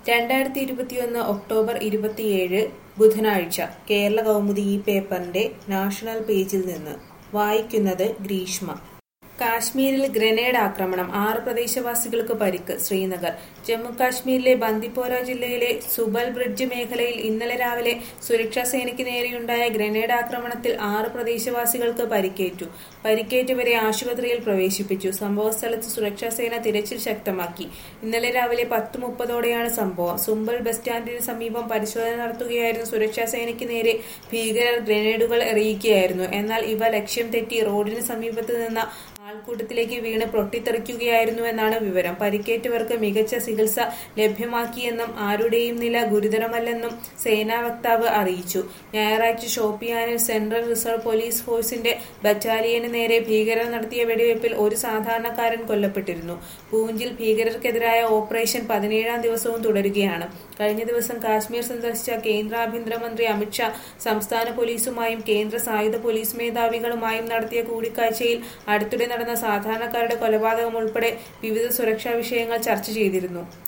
രണ്ടായിരത്തി ഇരുപത്തിയൊന്ന് ഒക്ടോബർ ഇരുപത്തിയേഴ് ബുധനാഴ്ച കേരള കൗമുദി ഈ പേപ്പറിന്റെ നാഷണൽ പേജിൽ നിന്ന് വായിക്കുന്നത് ഗ്രീഷ്മ കാശ്മീരിൽ ഗ്രനേഡ് ആക്രമണം ആറ് പ്രദേശവാസികൾക്ക് പരിക്ക് ശ്രീനഗർ ജമ്മു കാശ്മീരിലെ ബന്ദിപ്പോര ജില്ലയിലെ സുബൽ ബ്രിഡ്ജ് മേഖലയിൽ ഇന്നലെ രാവിലെ സുരക്ഷാ സേനയ്ക്ക് നേരെയുണ്ടായ ഗ്രനേഡ് ആക്രമണത്തിൽ ആറ് പ്രദേശവാസികൾക്ക് പരിക്കേറ്റു പരിക്കേറ്റവരെ ആശുപത്രിയിൽ പ്രവേശിപ്പിച്ചു സംഭവസ്ഥലത്ത് സുരക്ഷാ സേന തിരച്ചിൽ ശക്തമാക്കി ഇന്നലെ രാവിലെ പത്ത് മുപ്പതോടെയാണ് സംഭവം സുംബൽ ബസ് സ്റ്റാൻഡിന് സമീപം പരിശോധന നടത്തുകയായിരുന്ന സുരക്ഷാ സേനയ്ക്ക് നേരെ ഭീകരർ ഗ്രനേഡുകൾ എറിയുകയായിരുന്നു എന്നാൽ ഇവ ലക്ഷ്യം തെറ്റി റോഡിന് സമീപത്ത് നിന്ന ആൾക്കൂട്ടത്തിലേക്ക് വീണ് പൊട്ടിത്തെറിക്കുകയായിരുന്നുവെന്നാണ് വിവരം പരിക്കേറ്റവർക്ക് മികച്ച ചികിത്സ ലഭ്യമാക്കിയെന്നും ആരുടെയും നില ഗുരുതരമല്ലെന്നും സേനാ വക്താവ് അറിയിച്ചു ഞായറാഴ്ച ഷോപ്പിയാനിൽ സെൻട്രൽ റിസർവ് പോലീസ് ഫോഴ്സിന്റെ ബറ്റാലിയന് നേരെ ഭീകരർ നടത്തിയ വെടിവയ്പിൽ ഒരു സാധാരണക്കാരൻ കൊല്ലപ്പെട്ടിരുന്നു പൂഞ്ചിൽ ഭീകരർക്കെതിരായ ഓപ്പറേഷൻ പതിനേഴാം ദിവസവും തുടരുകയാണ് കഴിഞ്ഞ ദിവസം കാശ്മീർ സന്ദർശിച്ച കേന്ദ്ര ആഭ്യന്തരമന്ത്രി അമിത്ഷാ സംസ്ഥാന പോലീസുമായും കേന്ദ്ര സായുധ പോലീസ് മേധാവികളുമായും നടത്തിയ കൂടിക്കാഴ്ചയിൽ അടുത്തിടെ നടന്ന സാധാരണക്കാരുടെ കൊലപാതകം ഉൾപ്പെടെ വിവിധ സുരക്ഷാ വിഷയങ്ങൾ ചർച്ച ചെയ്തിരുന്നു